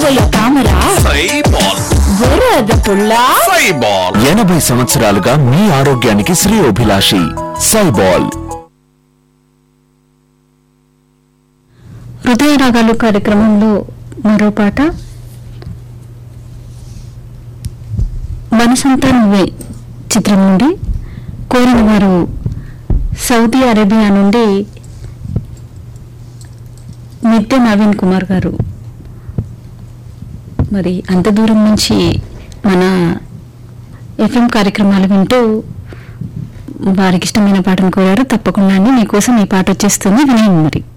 బురద తామర సైబాల్ బురద పుల్ల సైబాల్ ఎనభై సంవత్సరాలుగా మీ ఆరోగ్యానికి శ్రేయోభిలాషి సైబాల్ హృదయ రాగాలు కార్యక్రమంలో మరో పాట మనసంతా నువ్వే చిత్రం నుండి కోరిన వారు సౌదీ అరేబియా నుండి నిత్య నవీన్ కుమార్ గారు మరి అంత దూరం నుంచి మన ఎఫ్ఎం కార్యక్రమాలు వింటూ వారికి ఇష్టమైన పాటను కోరారు తప్పకుండా అండి మీకోసం ఈ పాట వచ్చేస్తుంది వినేయండి మరి